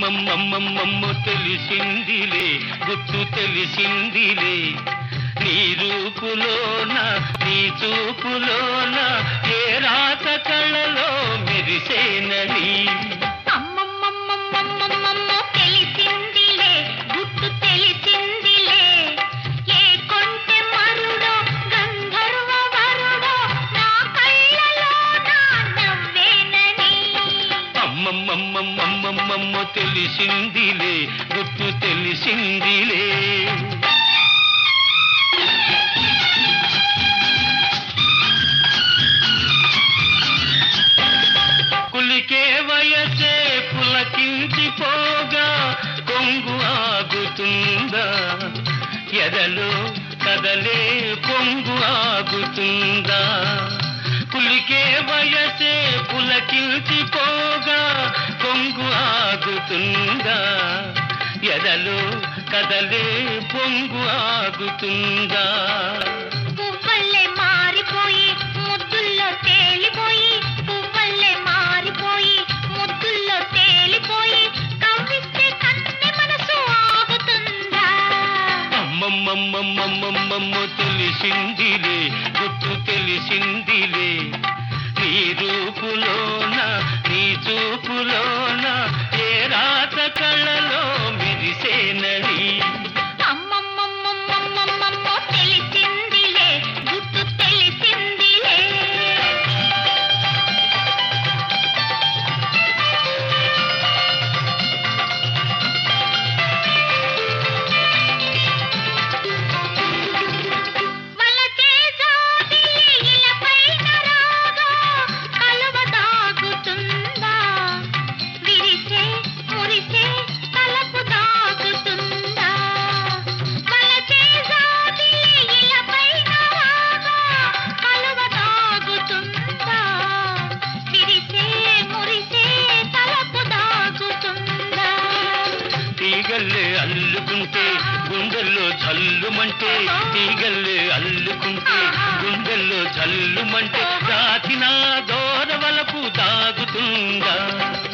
అమ్మమ్మమ్మమ్మమ్మమ్మ తెలిసిందిలే గుర్తు తెలిసిందిలే నీ రూపులోన నీ చూపులోన ఏ రాత కళలో మెరిసేనని అమ్మమ్మమ్మమ్మమ్మమ్మమ్మ తెలిసిందిలే గుట్టు తెలిసిందిలే ఏ కొంటె మరుడో గంధర్వ వరుడో నా కళ్ళలో నా నవ్వేనని అమ్మమ్మమ్మమ్మమ్మమ్మమ్మ తెలిసిందిలే గుర్తు తెలిసిందిలే కులికే వయసే పులకించిపోగా కొంగు ఆగుతుందా ఎదలో కదలే పొంగు ఆగుతుందా పులికే వయసే పులకించిపోగా కొంగు ఆగుతుందా ఎదలో కదలే పొంగు ఆగుతుందా పువ్వల్లే మారిపోయి ముద్దుల్లో తేలిపోయి పువ్వల్లే మారిపోయి ముద్దుల్లో తేలిపోయి కవ్విస్తే కన్నె మనసు ఆగుతుందా అమ్మమ్మమ్మమ్మమ్మమ్మ తెలిసిందిలే గుర్తు తెలిసిందిలే నీ రూపులోన నీ చూపులోన ఏ రాత కళ్ళలో మెరిసేనని అమ్మమ్మమ్మమ్మమ్మమ్మమ్మ తెలిసిందిలే గుర్తు తెలిసిందిలే వలచే జాబిలి ఇలపైన రాగా కలువ దాగుతుందా విరిసే మురిసే తలపు దాగుతుందా వలచే జాబిలి ఇలపైన రాగా కలువ దాగుతుందా విరిసే మురిసే తలపు దాగుతుందా తీగల్లే అల్లుకుంటే గుండెల్లో జల్లుమంటే తీగల్లే అల్లుకుంటే గుండెల్లో జల్లుమంటే దాచిన దోరవలపు దాగుతుందా